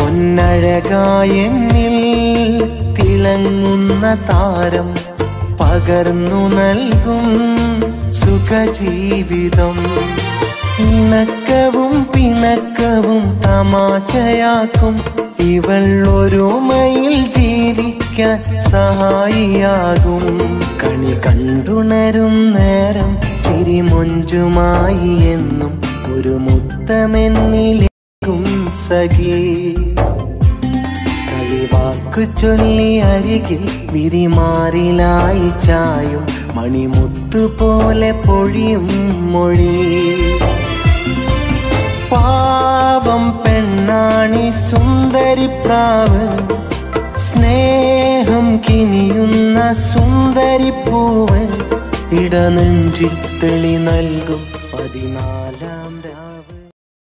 പൊന്നഴകായെന്നിൽ തിളങ്ങുന്ന താരം പകർന്നു നൽകും സുഖജീവിതം ഇണക്കവും പിണക്കവും തമാശയാക്കും ഇവൾ ഒരുമയിൽ ജീവിക്കാൻ സഹായിയാകും കണി കണ്ടുണരും നേരം ചിരിമൊഞ്ചുമായി എന്നും ഒരു മുത്തമെന്നിലേക്കും സഖി കളിവാക്കു ചൊല്ലി അരികിൽ വിരിമാറിലായി ചായും മണിമുത്തു പോലെ പൊഴിയും മൊഴി പാവം പെണ്ണാണി സുന്ദരിപ്രാവ് സ്നേഹം കിനിയുന്ന സുന്ദരിപ്പൂവ് ഇടനെഞ്ചിൽ തെളി നൽകും പതിനാലാം